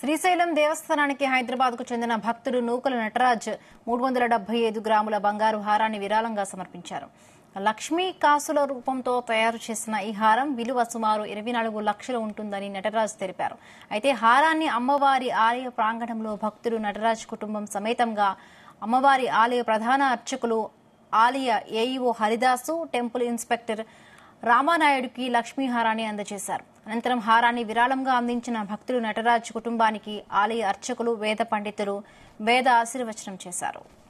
శ్రీశైలం దేవస్థానానికి హైదరాబాద్ కు చెందిన భక్తుడు నూకల నటరాజ్ మూడు వందల డెబ్బై ఐదు గ్రాముల బంగారు హారాన్ని విరాళంగా సమర్పించారు లక్ష్మీ కాసుల రూపంతో తయారు చేసిన ఈ హారం విలువ సుమారు ఇరవై నాలుగు లక్షలు ఉంటుందని నటరాజ్ తెలిపారు అయితే హారాన్ని అమ్మవారి ఆలయ ప్రాంగణంలో భక్తుడు నటరాజ్ కుటుంబం సమేతంగా అమ్మవారి ఆలయ ప్రధాన అర్చకులు ఆలయ ఏఈఓ హరిదాసు టెంపుల్ ఇన్స్పెక్టర్ రామానాయుడుకి లక్ష్మీ హారాన్ని అందజేశారు అనంతరం హారాన్ని విరాళంగా అందించిన భక్తులు నటరాజ్ కుటుంబానికి ఆలయ అర్చకులు వేద పండితులు వేద ఆశీర్వచనం చేశారు